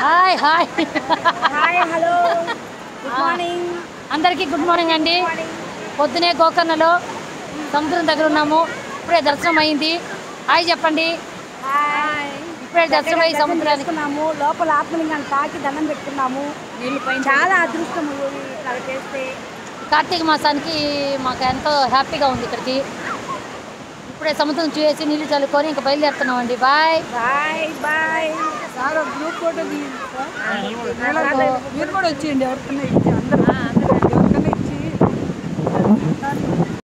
hi hi hi hello good morning అందరికీ good morning అండి పొద్దునే గోకర్ణలో సముద్రం దగ్గర ఉన్నాము ఇప్పుడే దర్శనం అయింది హాయ్ చెప్పండి హాయ్ ఇప్పుడే దర్శనం అయ్యి సముద్రానికి చేసుకున్నాము లోపల ఆత్మలింగాన్ని తాకి దండం పెట్టుకున్నాము చాలా అదృష్టం ఇట్లా చేస్తే కార్తీక మాసానికి మాకు ఎంతో హ్యాపీగా ఉంది ఇక్కడికి ఇప్పుడే సముద్రం చూసి నీళ్లు చల్లుకొని ఇంకా బయలుదేరుతున్నామండి bye bye bye sir group photo మీరు కూడా వచ్చేయండి ఎవరికన్నా ఇచ్చి అందరూ